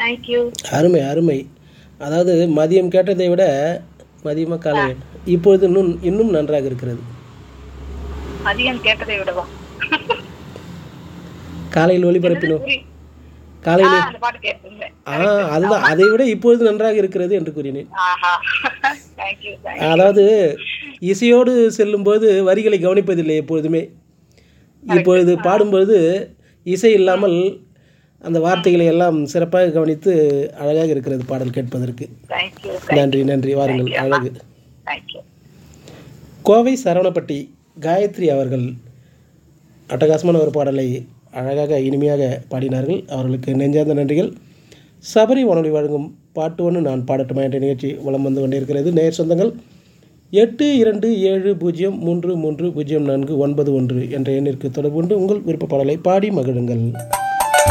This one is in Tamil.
தேங்க்யூ அருமை அருமை அதாவது மதியம் கேட்டதை விட மதியமாக காலை இப்பொழுது இன்னும் இன்னும் நன்றாக இருக்கிறது மதியம் கேட்டதை விடவா காலையில் ஒளிபரப்பினோம் புரி- ஆ, காலையில் அந்த பாட்டு கேட்டிருந்தேன் ஆ அதுதான் அதை விட இப்பொழுது நன்றாக இருக்கிறது என்று கூறினேன் ஆஹா தேங்க்யூ தேங்க்யூ அதாவது இசையோடு செல்லும்போது வரிகளை கவனிப்பதில்லை எப்பொழுதுமே இப்பொழுது பாடும்பொழுது இசை இல்லாமல் அந்த வார்த்தைகளை எல்லாம் சிறப்பாக கவனித்து அழகாக இருக்கிறது பாடல் கேட்பதற்கு தேங்க்யூ நன்றி நன்றி வாருங்கள் அழகு தேங்க்யூ கோவை சரவணப்பட்டி காயத்ரி அவர்கள் அட்டகாசமான ஒரு பாடலை அழகாக இனிமையாக பாடினார்கள் அவர்களுக்கு நெஞ்சார்ந்த நன்றிகள் சபரி வானொலி வழங்கும் பாட்டு ஒன்று நான் பாடட்டுமா என்ற நிகழ்ச்சி வலம் வந்து கொண்டிருக்கிறது நேர் சொந்தங்கள் எட்டு இரண்டு ஏழு பூஜ்ஜியம் மூன்று மூன்று பூஜ்ஜியம் நான்கு ஒன்பது ஒன்று என்ற எண்ணிற்கு தொடர்பு கொண்டு உங்கள் விருப்ப பாடலை பாடி மகிழுங்கள்